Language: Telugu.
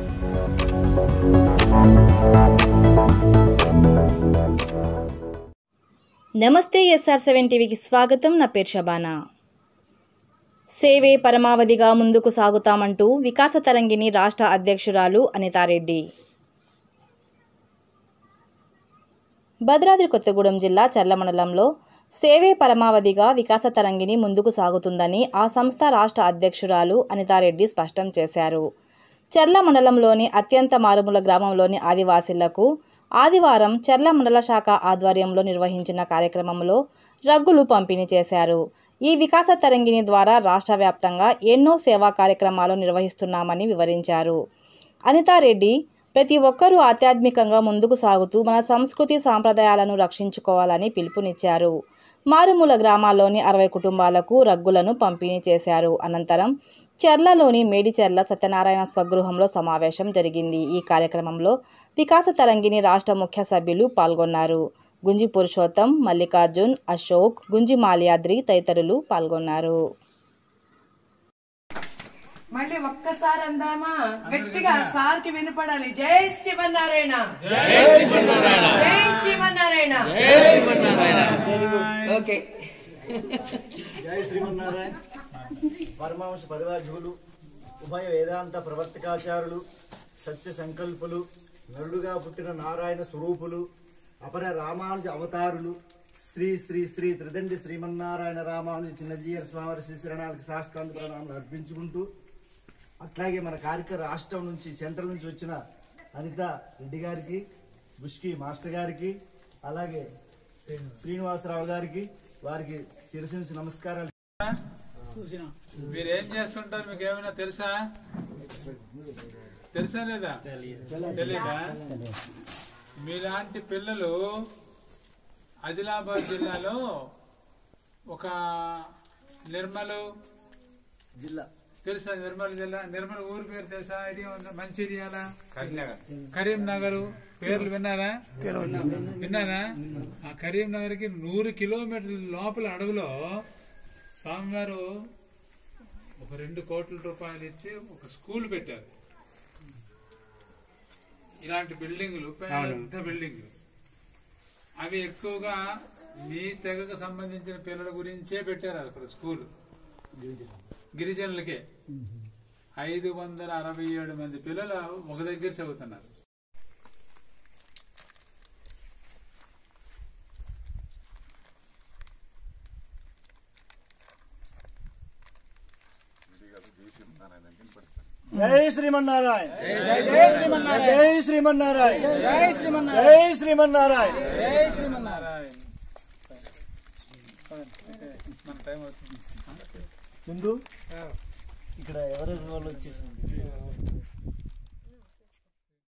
నమస్తే ఎస్ఆర్ సెవెన్ టీవీకి స్వాగతం నా పేరు షబానా సేవే పరమావధిగా ముందుకు సాగుతామంటూ వికాస తరంగిణి రాష్ట్ర అధ్యక్షురాలు అనితారెడ్డి భద్రాద్రి కొత్తగూడెం జిల్లా చర్ల మండలంలో సేవే పరమావధిగా వికాస తరంగిణి ముందుకు సాగుతుందని ఆ సంస్థ రాష్ట్ర అధ్యక్షురాలు అనితారెడ్డి స్పష్టం చేశారు చర్ల మండలంలోని అత్యంత మారుమూల గ్రామంలోని ఆదివాసీలకు ఆదివారం చర్ల మండల శాఖ ఆధ్వర్యంలో నిర్వహించిన కార్యక్రమంలో రగ్గులు పంపిణీ చేశారు ఈ వికాస తరంగిణి ద్వారా రాష్ట్ర వ్యాప్తంగా ఎన్నో సేవా కార్యక్రమాలు నిర్వహిస్తున్నామని వివరించారు అనితారెడ్డి ప్రతి ఒక్కరూ ఆధ్యాత్మికంగా ముందుకు సాగుతూ మన సంస్కృతి సాంప్రదాయాలను రక్షించుకోవాలని పిలుపునిచ్చారు మారుమూల గ్రామాల్లోని అరవై కుటుంబాలకు రగ్గులను పంపిణీ చేశారు అనంతరం చెర్లలోని మేడిచెర్ల సత్యనారాయణ స్వగృహంలో సమావేశం జరిగింది ఈ కార్యక్రమంలో వికాస తరంగిణి రాష్ట్ర ముఖ్య సభ్యులు పాల్గొన్నారు గుంజి పురుషోత్తం మల్లికార్జున్ అశోక్ గుంజి మాల్యాద్రి తదితరులు పాల్గొన్నారు మళ్ళీ ఒక్కసారి అందామా గట్టిగా సార్ కి వినపడాలి జై శ్రీమన్నారాయణ జై శ్రీమన్నారాయణ వెరీ గుడ్ ఓకే జై శ్రీమన్నారాయణ పరమహంస పరివార్జులు ఉభయ వేదాంత ప్రవర్తకాచారులు సత్య సంకల్పులు నరుడుగా పుట్టిన నారాయణ స్వరూపులు అపర రామానుజ అవతారులు శ్రీ శ్రీ శ్రీ త్రిదండి శ్రీమన్నారాయణ రామానుజ చిన్నజీయర్ స్వామి శ్రీ శరణాలకు సాష్టాంత ప్రణామాలు అర్పించుకుంటూ అట్లాగే మన కార్యక్రమ రాష్ట్రం నుంచి సెంట్రల్ నుంచి వచ్చిన అనిత రెడ్డి గారికి బుష్కి మాస్టర్ గారికి అలాగే శ్రీనివాసరావు గారికి వారికి శిరసి నుంచి నమస్కారాలు మీరు ఏం చేస్తుంటారు మీకు ఏమైనా తెలుసా తెలుసా లేదా తెలీదా మీలాంటి పిల్లలు ఆదిలాబాద్ జిల్లాలో ఒక నిర్మలు జిల్లా తెలుసా నిర్మల్ జిల్లా నిర్మల్ ఊరి పేరు తెలుసా ఐడియా ఉందా మంచిర్యాల కరీంనగర్ కరీంనగర్ పేర్లు విన్నారా విన్నారా ఆ కరీంనగర్ కి నూరు కిలోమీటర్ల లోపల అడవిలో స్వామివారు ఒక రెండు కోట్ల రూపాయలు ఇచ్చి ఒక స్కూల్ పెట్టారు ఇలాంటి బిల్డింగులు పెద్ద బిల్డింగులు అవి ఎక్కువగా మీ తెగకు సంబంధించిన పిల్లల గురించే పెట్టారు అక్కడ స్కూల్ గిరిజనులకే ఐదు వందల అరవై ఏడు మంది పిల్లలు ఒక దగ్గర చదువుతున్నారు జై శ్రీమన్నారాయణ జై శ్రీమన్నారాయణ జై శ్రీమన్నారాయణ జై శ్రీమన్నారాయణ నారాయణ. మన టైం అవుతుంది చందు ఇక్కడ ఎవరెవరి వాళ్ళు వచ్చేసింది